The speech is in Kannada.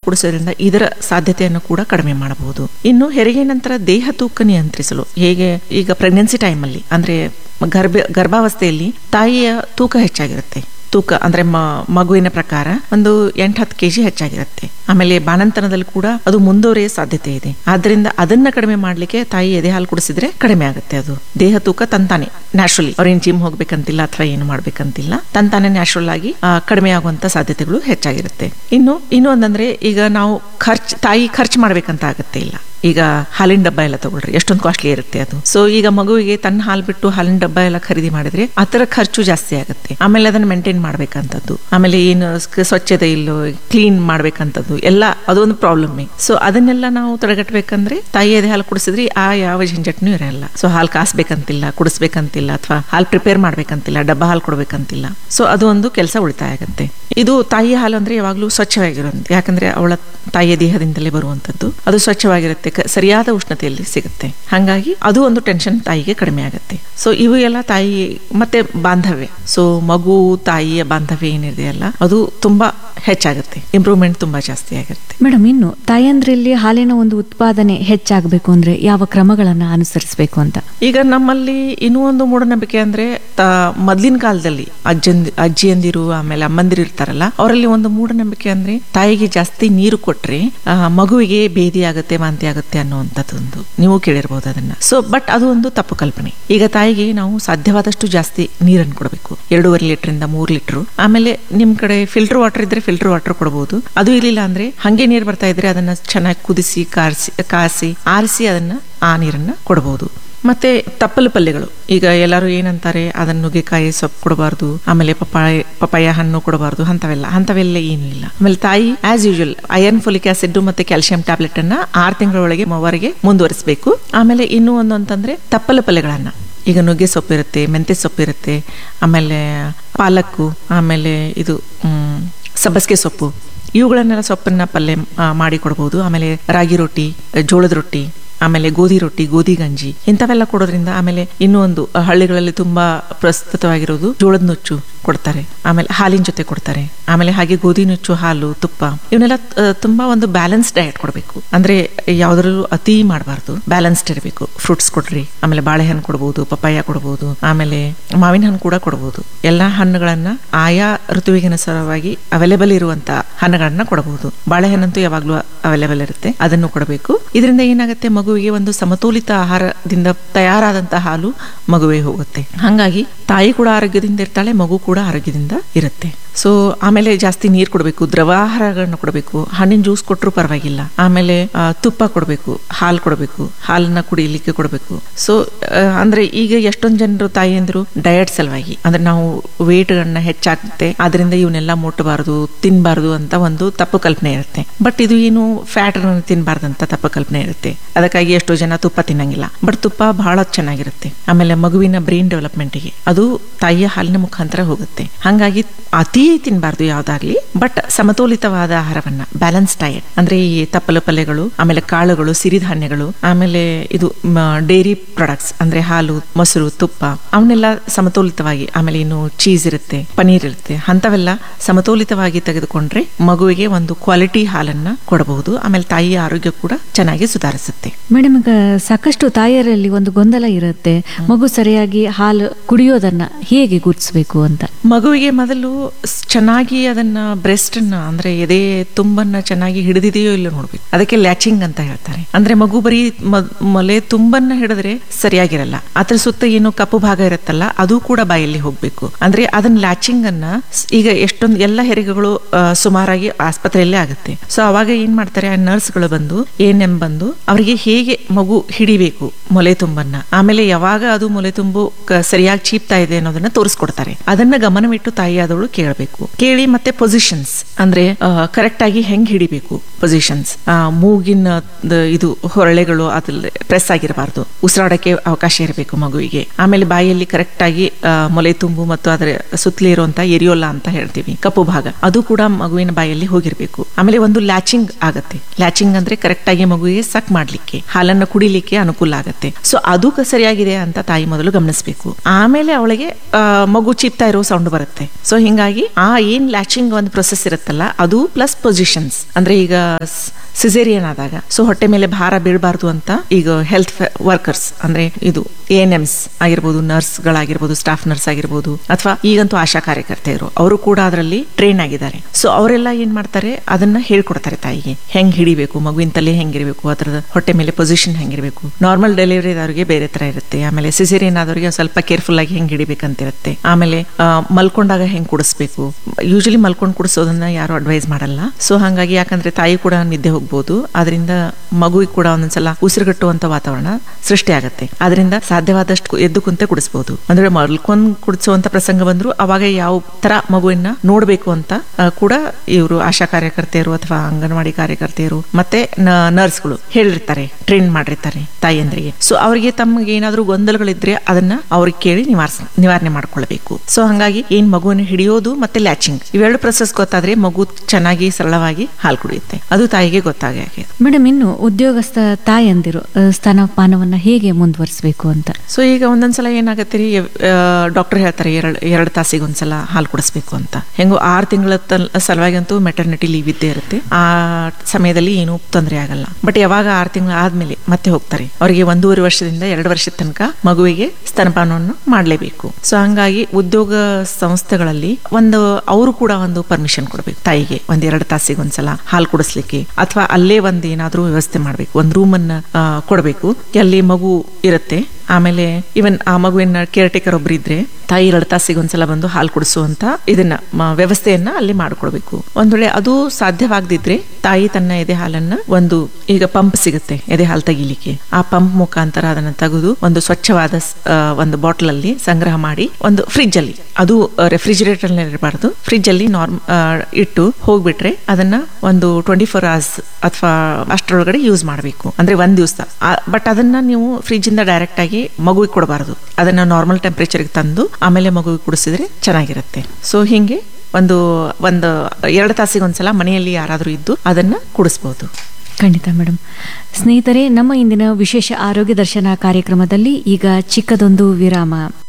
ಕುಡಿಸೋದ್ರಿಂದ ಇದರ ಸಾಧ್ಯತೆಯನ್ನು ಕೂಡ ಕಡಿಮೆ ಮಾಡಬಹುದು ಇನ್ನು ಹೆರಿಗೆ ನಂತರ ದೇಹ ತೂಕ ನಿಯಂತ್ರಿಸಲು ಹೇಗೆ ಈಗ ಪ್ರೆಗ್ನೆನ್ಸಿ ಟೈಮಲ್ಲಿ ಅಂದ್ರೆ ಗರ್ಭ ಗರ್ಭಾವಸ್ಥೆಯಲ್ಲಿ ತಾಯಿಯ ತೂಕ ಹೆಚ್ಚಾಗಿರುತ್ತೆ ತೂಕ ಅಂದ್ರೆ ಮ- ಮಗುವಿನ ಪ್ರಕಾರ ಒಂದು ಎಂಟು ಹತ್ತು ಕೆಜಿ ಹೆಚ್ಚಾಗಿರುತ್ತೆ ಆಮೇಲೆ ಬಾಣಂತನದಲ್ಲಿ ಕೂಡ ಅದು ಮುಂದುವರಿಯ ಸಾಧ್ಯತೆ ಇದೆ ಆದ್ರಿಂದ ಅದನ್ನ ಕಡಿಮೆ ಮಾಡ್ಲಿಕ್ಕೆ ತಾಯಿ ಎದೆ ಹಾಲು ಕುಡಿಸಿದ್ರೆ ಕಡಿಮೆ ಆಗುತ್ತೆ ಅದು ದೇಹ ತೂಕ ತಂತಾನೆ ನ್ಯಾಚುರಲಿ ಅವ್ರೇನ್ ಜಿಮ್ ಹೋಗ್ಬೇಕಂತಿಲ್ಲ ಅಥವಾ ಏನು ಮಾಡ್ಬೇಕಂತಿಲ್ಲ ತಂತಾನೆ ನ್ಯಾಚುರಲ್ ಆಗಿ ಆ, ಕಡಿಮೆ ಆಗುವಂತ ಸಾಧ್ಯತೆಗಳು ಹೆಚ್ಚಾಗಿರುತ್ತೆ ಇನ್ನು ಇನ್ನು ಒಂದಂದ್ರೆ ಈಗ ನಾವು ಖರ್ಚು ತಾಯಿ ಖರ್ಚು ಮಾಡ್ಬೇಕಂತ ಆಗತ್ತೆ ಇಲ್ಲ ಈಗ ಹಾಲಿನ ಡಬ್ಬ ಎಲ್ಲ ತಗೊಳ್ರಿ ಎಷ್ಟೊಂದು ಕಾಸ್ಟ್ಲಿ ಇರುತ್ತೆ ಅದು ಸೊ ಈಗ ಮಗುವಿಗೆ ತನ್ನ ಹಾಲು ಬಿಟ್ಟು ಹಾಲಿನ ಡಬ್ಬ ಎಲ್ಲ ಖರೀದಿ ಮಾಡಿದ್ರೆ ಅದರ ಖರ್ಚು ಜಾಸ್ತಿ ಆಗುತ್ತೆ ಆಮೇಲೆ ಅದನ್ನ ಮೇಂಟೈನ್ ಮಾಡ್ಬೇಕಂತದ್ದು ಆಮೇಲೆ ಏನು ಸ್- ಸ್ವಚ್ಛತೆ ಇಲ್ಲೋ ಕ್ಲೀನ್ ಮಾಡ್ಬೇಕಂತದ್ದು ಎಲ್ಲ ಅದೊಂದು ಪ್ರಾಬ್ಲಮ್ ಸೊ ಅದನ್ನೆಲ್ಲ ನಾವು ತಡೆಗಟ್ಟಬೇಕಂದ್ರೆ ತಾಯಿ ಎದೆ ಹಾಲು ಕುಡಿಸಿದ್ರೆ ಆ ಯಾವ ಝಂಜಟ್ನೂ ಇರಲ್ಲ ಸೊ ಹಾಲು ಕಾಸ್ಬೇಕಂತಿಲ್ಲ ಕುಡಿಸ್ಬೇಕಂತಿಲ್ಲ ಅಥವಾ ಹಾಲು ಪ್ರಿಪೇರ್ ಮಾಡ್ಬೇಕಂತಿಲ್ಲ ಡಬ್ಬ ಹಾಲು ಕೊಡ್ಬೇಕಂತಿಲ್ಲ ಸೊ ಅದು ಒಂದು ಕೆಲಸ ಉಳಿತಾಯ ಆಗುತ್ತೆ ಇದು ತಾಯಿಯ ಹಾಲು ಅಂದ್ರೆ ಯಾವಾಗಲೂ ಸ್ವಚ್ಛವಾಗಿರೋದು ಯಾಕಂದ್ರೆ ಅವಳ ತಾಯಿಯ ದೇಹದಿಂದಲೇ ಬರುವಂತದ್ದು ಅದು ಸ್ವಚ್ಛವಾಗಿರುತ್ತೆ ಕ- ಸರಿಯಾದ ಉಷ್ಣತೆಯಲ್ಲಿ ಸಿಗುತ್ತೆ ಹಾಗಾಗಿ ಅದು ಒಂದು ಟೆನ್ಷನ್ ತಾಯಿಗೆ ಕಡಿಮೆ ಆಗುತ್ತೆ ಸೊ ಇವು ಎಲ್ಲ ತಾಯಿ ಮತ್ತೆ ಬಾಂಧವ್ಯ ಸೊ ಮಗು ತಾಯಿಯ ಬಾಂಧವ್ಯ ಏನಿದೆಯಲ್ಲ ಅದು ತುಂಬಾ ಹೆಚ್ಚಾಗುತ್ತೆ ಇಂಪ್ರೂವ್ಮೆಂಟ್ ತುಂಬಾ ಜಾಸ್ತಿ ಆಗಿರುತ್ತೆ ಮೇಡಮ್ ಇನ್ನು ತಾಯಂದ್ರಲ್ಲಿ ಹಾಲಿನ ಒಂದು ಉತ್ಪಾದನೆ ಹೆಚ್ಚಾಗಬೇಕು ಅಂದ್ರೆ ಯಾವ ಕ್ರಮಗಳನ್ನ ಅನುಸರಿಸಬೇಕು ಅಂತ ಈಗ ನಮ್ಮಲ್ಲಿ ಇನ್ನೂ ಒಂದು ಮೂಢನಂಬಿಕೆ ಅಂದ್ರೆ ತ ಮೊದ್ಲಿನ ಕಾಲದಲ್ಲಿ ಅಜ್ಜಂದಿ ಅಜ್ಜಿಯಂದಿರು ಆಮೇಲೆ ಅಮ್ಮಂದಿರು ಇರ್ತಾರಲ್ಲ ಅವರಲ್ಲಿ ಒಂದು ಮೂಢನಂಬಿಕೆ ಅಂದ್ರೆ ತಾಯಿಗೆ ಜಾಸ್ತಿ ನೀರು ಕೊಟ್ರೆ ಆ, ಮಗುವಿಗೆ ಬೇದಿ ಆಗುತ್ತೆ ವಾಂತಿ ಆಗುತ್ತೆ ಅನ್ನುವಂಥದ್ದೊಂದು ನೀವು ಕೇಳಿರ್ಬೋದು ಅದನ್ನ ಸೊ ಬಟ್ ಅದು ಒಂದು ತಪ್ಪು ಕಲ್ಪನೆ ಈಗ ತಾಯಿಗೆ ನಾವು ಸಾಧ್ಯವಾದಷ್ಟು ಜಾಸ್ತಿ ನೀರನ್ನು ಕೊಡಬೇಕು ಎರಡೂವರೆ ಲೀಟರ್ ಇಂದ ಮೂರ್ ಲೀಟರ್ ಆಮೇಲೆ ನಿಮ್ ಕಡೆ ಫಿಲ್ಟರ್ ವಾಟರ್ ಇದ್ರೆ ಫಿಲ್ಟರ್ ವಾಟರ್ ಕೊಡಬಹುದು ಅದು ಇರ್ಲಿಲ್ಲ ಅಂದ್ರೆ ಹಂಗೆ ನೀರು ಬರ್ತಾ ಇದ್ರೆ ಅದನ್ನ ಚೆನ್ನಾಗಿ ಕುದಿಸಿ ಕಾರಿಸಿ ಕಾಸಿ ಆರಿಸಿ ಅದನ್ನ ಆ ನೀರನ್ನ ಕೊಡಬಹುದು ಮತ್ತೆ ತಪ್ಪಲು ಪಲ್ಯಗಳು ಈಗ ಎಲ್ಲರೂ ಏನಂತಾರೆ ಅದನ್ನ ನುಗ್ಗೆಕಾಯಿ ಸೊಪ್ಪು ಕೊಡಬಾರ್ದು ಆಮೇಲೆ ಪಪಾಯ ಪಪಾಯ ಹಣ್ಣು ಕೊಡಬಾರ್ದು ಅಂತವೆಲ್ಲ ಅಂತವೆಲ್ಲ ಏನೂ ಇಲ್ಲ ಆಮೇಲೆ ತಾಯಿ as usual iron folic acid ಮತ್ತೆ ಕ್ಯಾಲ್ಸಿಯಂ ಟ್ಯಾಬ್ಲೆಟ್ ಅನ್ನ ಆರು ತಿಂಗಳೊಳಗೆ ಮವರಿಗೆ ಮುಂದುವರಿಸಬೇಕು ಆಮೇಲೆ ಇನ್ನೂ ಒಂದು ಅಂತಂದ್ರೆ ತಪ್ಪಲು ಪಲ್ಯಗಳನ್ನ ಈಗ ನುಗ್ಗೆ ಸೊಪ್ಪು ಇರುತ್ತೆ ಮೆಂತೆ ಸೊಪ್ಪು ಇರುತ್ತೆ ಆಮೇಲೆ ಪಾಲಕ್ಕು ಆಮೇಲೆ ಇದು ಮ್, ಸಬ್ಬಸಿಗೆ ಸೊಪ್ಪು ಇವುಗಳನ್ನೆಲ್ಲ ಸೊಪ್ಪನ್ನ ಪಲ್ಯ ಆ, ಮಾಡಿ ಕೊಡಬಹುದು ಆಮೇಲೆ ರಾಗಿ ರೊಟ್ಟಿ ಜೋಳದ ರೊಟ್ಟಿ ಆಮೇಲೆ ಗೋಧಿ ರೊಟ್ಟಿ ಗೋಧಿ ಗಂಜಿ ಇಂಥವೆಲ್ಲ ಕೊಡೋದ್ರಿಂದ ಆಮೇಲೆ ಇನ್ನೂ ಒಂದು ಆ, ಹಳ್ಳಿಗಳಲ್ಲಿ ತುಂಬಾ ಪ್ರಸ್ತುತವಾಗಿರೋದು ಜೋಳದ ನುಚ್ಚು ಕೊಡ್ತಾರೆ ಆಮೇಲೆ ಹಾಲಿನ ಜೊತೆ ಕೊಡ್ತಾರೆ ಆಮೇಲೆ ಹಾಗೆ ಗೋಧಿ ನುಚ್ಚು ಹಾಲು ತುಪ್ಪ ಇವನ್ನೆಲ್ಲ ಆ, ತುಂಬಾ ಒಂದು ಬ್ಯಾಲೆನ್ಸ್ ಡಯಟ್ ಕೊಡಬೇಕು ಅಂದ್ರೆ ಯಾವ್ದ್ರಲ್ಲೂ ಅತಿ ಮಾಡಬಾರ್ದು ಬ್ಯಾಲೆನ್ಸ್ಡ್ ಇರಬೇಕು ಫ್ರೂಟ್ಸ್ ಕೊಡ್ರಿ ಆಮೇಲೆ ಬಾಳೆಹಣ್ಣು ಕೊಡಬಹುದು ಪಪ್ಪಾಯ ಕೊಡಬಹುದು ಆಮೇಲೆ ಮಾವಿನ ಹಣ್ಣು ಕೂಡ ಕೊಡಬಹುದು ಎಲ್ಲಾ ಹಣ್ಣುಗಳನ್ನ ಆಯಾ ಋತುವಿಗೆ ಅನುಸಾರವಾಗಿ ಅವೈಲೇಬಲ್ ಇರುವಂತ ಹಣ್ಣುಗಳನ್ನ ಕೊಡಬಹುದು ಬಾಳೆಹಣ್ಣಂತೂ ಯಾವಾಗ್ಲೂ ಅವೈಲೇಬಲ್ ಇರುತ್ತೆ ಅದನ್ನು ಕೊಡಬೇಕು ಇದರಿಂದ ಏನಾಗುತ್ತೆ ಮಗುವಿಗೆ ಒಂದು ಸಮತೋಲಿತ ಆಹಾರದಿಂದ ತಯಾರಾದಂತಹ ಹಾಲು ಮಗುವಿಗೆ ಹೋಗುತ್ತೆ ಹಾಗಾಗಿ ತಾಯಿ ಕೂಡ ಆರೋಗ್ಯದಿಂದ ಇರ್ತಾಳೆ ಮಗು ಕೂಡ ಆರೋಗ್ಯದಿಂದ ಇರುತ್ತೆ ಸೊ ಆಮೇಲೆ ಜಾಸ್ತಿ ನೀರು ಕೊಡಬೇಕು ದ್ರವಾಹಾರಗಳನ್ನ ಕೊಡಬೇಕು ಹಣ್ಣಿನ ಜ್ಯೂಸ್ ಕೊಟ್ಟರು ಪರವಾಗಿಲ್ಲ ಆಮೇಲೆ ಆ, ತುಪ್ಪ ಕೊಡಬೇಕು ಹಾಲು ಕೊಡಬೇಕು ಹಾಲನ್ನ ಕುಡಿಯಲಿಕ್ಕೆ ಕೊಡಬೇಕು ಸೊ ಅಂದ್ರೆ ಈಗ ಎಷ್ಟೊಂದು ಜನರು ತಾಯಿಯಂದ್ರು ಡಯಟ್ ಸಲುವಾಗಿ ಅಂದ್ರೆ ನಾವು ವೇಟ್ಗಳನ್ನ ಹೆಚ್ಚಾಗುತ್ತೆ ಅದರಿಂದ ಇವನ್ನೆಲ್ಲ ಮುಟ್ಟಬಾರದು ತಿನ್ಬಾರ್ದು ಅಂತ ಒಂದು ತಪ್ಪು ಕಲ್ಪನೆ ಇರುತ್ತೆ ಬಟ್ ಇದು ಏನು ಫ್ಯಾಟ್ ತಿನ್ಬಾರ್ದು ಅಂತ ತಪ್ಪು ಕಲ್ಪನೆ ಇರುತ್ತೆ ಅದಕ್ಕಾಗಿ ಎಷ್ಟೋ ಜನ ತುಪ್ಪ ತಿನ್ನಂಗಿಲ್ಲ ಬಟ್ ತುಪ್ಪ ಬಹಳ ಚೆನ್ನಾಗಿರುತ್ತೆ ಆಮೇಲೆ ಮಗುವಿನ ಬ್ರೈನ್ ಡೆವಲಪ್ಮೆಂಟ್ಗೆ ಅದು ತಾಯಿಯ ಹಾಲಿನ ಮುಖಾಂತರ ಹೋಗುತ್ತೆ ಹಾಗಾಗಿ ಅತಿ ತಿನ್ಬಾರ್ದು ಯಾವ್ದಾಗ್ಲಿ ಬಟ್ ಸಮತೋಲಿತವಾದ ಆಹಾರವನ್ನ ಬ್ಯಾಲೆನ್ಸ್ ಡಯಟ್ ಅಂದ್ರೆ ಈ ತಪ್ಪಲು ಪಲ್ಯಗಳು ಆಮೇಲೆ ಕಾಳುಗಳು ಸಿರಿಧಾನ್ಯಗಳು ಆಮೇಲೆ ಇದು ಡೈರಿ ಪ್ರಾಡಕ್ಟ್ಸ್ ಅಂದ್ರೆ ಹಾಲು ಮೊಸರು ತುಪ್ಪ ಅವನ್ನೆಲ್ಲ ಸಮತೋಲಿತವಾಗಿ ಆಮೇಲೆ ಇನ್ನು ಚೀಸ್ ಇರುತ್ತೆ ಪನೀರ್ ಇರುತ್ತೆ ಅಂತವೆಲ್ಲ ಸಮತೋಲಿತವಾಗಿ ತೆಗೆದುಕೊಂಡ್ರೆ ಮಗುವಿಗೆ ಒಂದು ಕ್ವಾಲಿಟಿ ಹಾಲನ್ನ ಕೊಡಬಹುದು ಆಮೇಲೆ ತಾಯಿಯ ಆರೋಗ್ಯ ಕೂಡ ಚೆನ್ನಾಗಿ ಸುಧಾರಿಸುತ್ತೆ ಮೇಡಮ್ ಈಗ ಸಾಕಷ್ಟು ತಾಯರಲ್ಲಿ ಒಂದು ಗೊಂದಲ ಇರುತ್ತೆ ಮಗು ಸರಿಯಾಗಿ ಹಾಲು ಕುಡಿಯೋದನ್ನ ಹೇಗೆ ಗುರುತಿಸಬೇಕು ಅಂತ ಮಗುವಿಗೆ ಮೊದಲು ಸ್- ಚೆನ್ನಾಗಿ ಅದನ್ನ ಬ್ರೆಸ್ಟ್ ಅನ್ನ ಅಂದ್ರೆ ಎದೆ ತುಂಬನ್ನ ಚೆನ್ನಾಗಿ ಹಿಡಿದಿದೆಯೋ ಇಲ್ಲೋ ನೋಡ್ಬೇಕು ಅದಕ್ಕೆ ಲ್ಯಾಚಿಂಗ್ ಅಂತ ಹೇಳ್ತಾರೆ ಅಂದ್ರೆ ಮಗು ಬರೀ ಮ- ಮೊಲೆ ತುಂಬನ್ನ ಹಿಡಿದ್ರೆ ಸರಿಯಾಗಿರಲ್ಲ ಅದ್ರ ಸುತ್ತ ಏನು ಕಪ್ಪು ಭಾಗ ಇರುತ್ತಲ್ಲ ಅದು ಕೂಡ ಬಾಯಲ್ಲಿ ಹೋಗ್ಬೇಕು ಅಂದ್ರೆ ಅದನ್ನ ಲ್ಯಾಚಿಂಗ್ ಅನ್ನ ಸ್- ಈಗ ಎಷ್ಟೊಂದು ಎಲ್ಲ ಹೆರಿಗೆಗಳು ಆ, ಸುಮಾರಾಗಿ ಆಸ್ಪತ್ರೆಯಲ್ಲೇ ಆಗುತ್ತೆ ಸೊ ಅವಾಗ ಏನ್ ಮಾಡ್ತಾರೆ ಆ ನರ್ಸ್ಗಳು ಬಂದು ಏನ್ ಎಂ ಬಂದು ಅವರಿಗೆ ಹೇಗೆ ಮಗು ಹಿಡಿಬೇಕು ಮೊಲೆ ತುಂಬನ್ನ ಆಮೇಲೆ ಯಾವಾಗ ಅದು ಮೊಲೆ ತುಂಬು ಕ- ಸರಿಯಾಗಿ ಚೀಪ್ತಾ ಇದೆ ಅನ್ನೋದನ್ನ ತೋರಿಸ್ಕೊಡ್ತಾರೆ ಅದನ್ನ ಗಮನವಿಟ್ಟು ತಾಯಿಯಾದವಳು ಕೇಳಬೇಕು ಕೇಳಿ ಮತ್ತೆ ಪೊಸಿಷನ್ಸ್ ಅಂದ್ರೆ ಕರೆಕ್ಟ್ ಆಗಿ ಹೆಂಗ್ ಹಿಡಿಬೇಕು ಪೊಸಿಷನ್ಸ್ ಮೂಗಿನ ದ- ಇದು ಹೊರಳೆಗಳು ಅದ್ರಲ್ಲಿ ಪ್ರೆಸ್ ಆಗಿರಬಾರ್ದು ಉಸಿರಾಡಕ್ಕೆ ಅವಕಾಶ ಇರಬೇಕು ಮಗುವಿಗೆ ಆಮೇಲೆ ಬಾಯಲ್ಲಿ ಕರೆಕ್ಟ್ ಆಗಿ ಆ, ಮೊಲೆ ತುಂಬು ಮತ್ತು ಅದರ ಸುತ್ತಲೇ ಇರುವಂತಹ ಎರಿಯೋಲ್ಲ ಅಂತ ಹೇಳ್ತೀವಿ ಕಪ್ಪು ಭಾಗ ಅದು ಕೂಡ ಮಗುವಿನ ಬಾಯಲ್ಲಿ ಹೋಗಿರ್ಬೇಕು ಆಮೇಲೆ ಒಂದು ಲ್ಯಾಚಿಂಗ್ ಆಗತ್ತೆ ಲ್ಯಾಚಿಂಗ್ ಅಂದ್ರೆ ಕರೆಕ್ಟ್ ಆಗಿ ಮಗುವಿಗೆ ಸಕ್ ಮಾಡ್ಲಿಕ್ಕೆ ಹಾಲನ್ನು ಕುಡಿಲಿಕ್ಕೆ ಅನುಕೂಲ ಆಗುತ್ತೆ ಸೊ ಅದು ಕ- ಸರಿಯಾಗಿದೆ ಅಂತ ತಾಯಿ ಮೊದಲು ಗಮನಿಸಬೇಕು ಆಮೇಲೆ ಅವಳಿಗೆ ಆ, ಮಗು ಚಿತ್ತಾ ಇರೋ ಸೌಂಡ್ ಬರುತ್ತೆ ಸೊ ಹಿಂಗಾಗಿ ಆ ಏನ್ ಲ್ಯಾಚಿಂಗ್ ಒಂದು ಪ್ರೊಸೆಸ್ ಇರುತ್ತಲ್ಲ ಅದು ಪ್ಲಸ್ ಪೊಸಿಷನ್ಸ್ ಅಂದ್ರೆ ಈಗ ಸಿಸೇರಿಯನ್ ಆದಾಗ ಸೊ ಹೊಟ್ಟೆ ಮೇಲೆ ಭಾರ ಬೀಳಬಾರ್ದು ಅಂತ ಈಗ ಹೆಲ್ತ್ ವರ್ಕರ್ಸ್ ಅಂದ್ರೆ ಇದು ಎ ಎನ್ ಎಮ್ಸ್ ಆಗಿರ್ಬೋದು ನರ್ಸ್ ಗಳಾಗಿರ್ಬೋದು ಸ್ಟಾಫ್ ನರ್ಸ್ ಆಗಿರ್ಬೋದು ಅಥವಾ ಈಗಂತೂ ಆಶಾ ಕಾರ್ಯಕರ್ತೆಯರು ಅವರು ಕೂಡ ಅದರಲ್ಲಿ ಟ್ರೈನ್ ಆಗಿದ್ದಾರೆ ಸೊ ಅವರೆಲ್ಲ ಏನ್ ಮಾಡ್ತಾರೆ ಅದನ್ನ ಹೇಳ್ಕೊಡ್ತಾರೆ ತಾಯಿಗೆ ಹೆಂಗ್ ಹಿಡಿಬೇಕು ಮಗುವಿನ ತಲೆ ಹೆಂಗಿರ್ಬೇಕು ಅದರದ ಹೊಟ್ಟೆ ಮೇಲೆ ಪೊಸಿಷನ್ ಹೆಂಗಿರ್ಬೇಕು ನಾರ್ಮಲ್ ಡೆಲಿವರಿ ಆದವರಿಗೆ ಬೇರೆ ತರ ಇರುತ್ತೆ ಆಮೇಲೆ ಸಿಸೇರಿಯನ್ ಆದವರಿಗೆ ಸ್ವಲ್ಪ ಕೇರ್ಫುಲ್ ಆಗಿ ಹೆಂಗ್ ಹಿಡಿಬೇಕಂತಿರುತ್ತೆ ಆಮೇಲೆ ಆ, ಮಲ್ಕೊಂಡಾಗ ಹೆಂಗ್ ಕುಡಿಸ್ಬೇಕು ಯೂಶಲಿ ಮಲ್ಕೊಂಡ್ ಕುಡಿಸೋದನ್ನ ಯಾರು ಅಡ್ವೈಸ್ ಮಾಡಲ್ಲ ಸೊ ಹಾಗಾಗಿ ಯಾಕಂದ್ರೆ ತಾಯಿ ಕೂಡ ನಿದ್ದೆ ಹೋಗ್ಬೋದು ಅದರಿಂದ ಮಗುವಿಗೆ ಕೂಡ ಒಂದೊಂದ್ಸಲ ಉಸಿರುಗಟ್ಟುವಂತ ವಾತಾವರಣ ಸೃಷ್ಟಿ ಆಗುತ್ತೆ ಅದರಿಂದ ಸಾಧ್ಯವಾದಷ್ಟು ಎದ್ದು ಕುಂತೆ ಕುಡಿಸಬಹುದು ಅಂದ್ರೆ ಮಲ್ಕೊಂಡ್ ಕುಡಿಸುವಂತ ಪ್ರಸಂಗ ಬಂದ್ರು ಅವಾಗ ಯಾವ ತರ ಮಗುವಿನ ನೋಡ್ಬೇಕು ಅಂತ ಆ, ಕೂಡ ಇವರು ಆಶಾ ಕಾರ್ಯಕರ್ತೆಯರು ಅಥವಾ ಅಂಗನವಾಡಿ ಕಾರ್ಯಕರ್ತೆಯರು ಮತ್ತೆ ನರ್ಸ್ಗಳು ಹೇಳಿರ್ತಾರೆ ಟ್ರೈನ್ ಮಾಡಿರ್ತಾರೆ ತಾಯಿಯಂದ್ರಿಗೆ ಸೊ ಅವರಿಗೆ ತಮಗೆ ಏನಾದ್ರೂ ಗೊಂದಲಗಳಿದ್ರೆ ಅದನ್ನ ಅವ್ರಿಗೆ ಕೇಳಿ ನಿವಾರಿಸ ನಿವಾರಣೆ ಮಾಡ್ಕೊಳ್ಬೇಕು ಸೊ ಹಂಗಾಗಿ ಏನ್ ಮಗುವಿನ ಹಿಡಿಯೋದು ಮತ್ತೆ ಲ್ಯಾಚಿಂಗ್ ಇವೆರಡು ಪ್ರೊಸೆಸ್ ಗೊತ್ತಾದ್ರೆ ಮಗು ಚೆನ್ನಾಗಿ ಸರಳವಾಗಿ ಹಾಲು ಕುಡಿಯುತ್ತೆ ಅದು ತಾಯಿಗೆ ಗೊತ್ತಾಗಿ ಆಗಿದೆ ಮೇಡಮ್ ಇನ್ನು ಉದ್ಯೋಗಸ್ಥ ತಾಯಂದಿರು ಆ, ಸ್ತನಪಾನವನ್ನ ಹೇಗೆ ಮುಂದುವರಿಸಬೇಕು ಅಂತ ಸೊ ಈಗ ಒಂದೊಂದ್ಸಲ ಏನಾಗತ್ತೆ ರೀ ಡಾಕ್ಟರ್ ಹೇಳ್ತಾರೆ ಎರಡ್ ಎರಡು ತಾಸಿಗೆ ಒಂದ್ಸಲ ಹಾಲು ಕುಡಿಸ್ಬೇಕು ಅಂತ ಹೆಂಗೋ ಆರು ತಿಂಗಳ ಸಲುವಾಗಿ ಅಂತೂ ಮೆಟರ್ನಿಟಿ ಲೀವ್ ಇದ್ದೇ ಇರುತ್ತೆ ಆ ಸಮಯದಲ್ಲಿ ಏನೂ ತೊಂದರೆ ಆಗಲ್ಲ ಬಟ್ ಯಾವಾಗ ಆರು ತಿಂಗಳು ಆದ್ಮೇಲೆ ಮತ್ತೆ ಹೋಗ್ತಾರೆ ಅವರಿಗೆ ಒಂದೂವರೆ ವರ್ಷದಿಂದ ಎರಡು ವರ್ಷದ ತನಕ ಮಗುವಿಗೆ ಸ್ತನಪಾನವನ್ನು ಮಾಡಲೇಬೇಕು ಸೊ ಹಂಗಾಗಿ ಉದ್ಯೋಗ ಸಂಸ್ಥೆಗಳಲ್ಲಿ ಒಂದು ಅವರು ಕೂಡ ಒಂದು ಪರ್ಮಿಷನ್ ಕೊಡಬೇಕು ತಾಯಿಗೆ ಒಂದ್ ಎರಡು ತಾಸಿಗೆ ಒಂದ್ಸಲ ಹಾಲು ಕುಡಿಸ್ಲಿಕ್ಕೆ ಅಥವಾ ಅಲ್ಲೇ ಒಂದ್ ಏನಾದ್ರೂ ವ್ಯವಸ್ಥೆ ಮಾಡ್ಬೇಕು ಒಂದ್ ರೂಮ್ ಅನ್ನ ಆ, ಕೊಡಬೇಕು ಅಲ್ಲಿ ಮಗು ಇರುತ್ತೆ ಆಮೇಲೆ ಇವನ್ ಆ ಮಗುವಿನ ಕೇರ್ ಟೇಕರ್ ಒಬ್ರು ಇದ್ರೆ ತಾಯಿ ಎರಡು ತಾಸಿಗೆ ಒಂದ್ಸಲ ಬಂದು ಹಾಲು ಕುಡಿಸುವಂತ ಇದನ್ನ ಮ- ವ್ಯವಸ್ಥೆಯನ್ನ ಅಲ್ಲಿ ಮಾಡ್ಕೊಡ್ಬೇಕು ಒಂದ್ ವೇಳೆ ಅದು ಸಾಧ್ಯವಾಗದಿದ್ರೆ ತಾಯಿ ತನ್ನ ಎದೆ ಹಾಲನ್ನ ಒಂದು ಈಗ ಪಂಪ್ ಸಿಗುತ್ತೆ ಎದೆ ಹಾಲು ತೆಗಿಲಿಕ್ಕೆ ಆ ಪಂಪ್ ಮುಖಾಂತರ ಅದನ್ನ ತೆಗೆದು ಒಂದು ಸ್ವಚ್ಛವಾದ ಸ್- ಆ, ಒಂದು ಬಾಟಲ್ ಅಲ್ಲಿ ಸಂಗ್ರಹ ಮಾಡಿ ಒಂದು ಫ್ರಿಜ್ ಅಲ್ಲಿ ಅದು ರೆಫ್ರಿಜಿರೇಟರ್ ಇರಬಾರ್ದು ಫ್ರಿಜ್ ಅಲ್ಲಿ ನಾರ್ಮ್ ಇಟ್ಟು ಹೋಗ್ಬಿಟ್ರೆ ಅದನ್ನ ಒಂದು ಟ್ವೆಂಟಿ ಫೋರ್ ಅವರ್ಸ್ ಅಥವಾ ಅಷ್ಟರೊಳಗಡೆ ಯೂಸ್ ಮಾಡಬೇಕು ಅಂದ್ರೆ ಒಂದ್ ದಿವಸ ಬಟ್ ಅದನ್ನ ನೀವು ಫ್ರಿಜ್ ಇಂದ ಡೈರೆಕ್ಟ್ ಆಗಿ ಮಗುವಿಗೆ ಕೊಡಬಾರದು ಅದನ್ನ ನಾರ್ಮಲ್ ಟೆಂಪರೇಚರ್ಗೆ ತಂದು ಆಮೇಲೆ ಮಗುವಿಗೆ ಕುಡಿಸಿದ್ರೆ ಚೆನ್ನಾಗಿರುತ್ತೆ ಸೊ ಹಿಂಗೆ ಒಂದು ಒಂದು ಎರಡು ತಾಸಿಗೆ ಒಂದ್ಸಲ ಮನೆಯಲ್ಲಿ ಯಾರಾದ್ರೂ ಇದ್ದು ಅದನ್ನ ಕುಡಿಸ್ಬೋದು ಖಂಡಿತ ಮೇಡಮ್ ಸ್ನೇಹಿತರೆ ನಮ್ಮ ಇಂದಿನ ವಿಶೇಷ ಆರೋಗ್ಯ ದರ್ಶನ ಕಾರ್ಯಕ್ರಮದಲ್ಲಿ ಈಗ ಚಿಕ್ಕದೊಂದು ವಿರಾಮ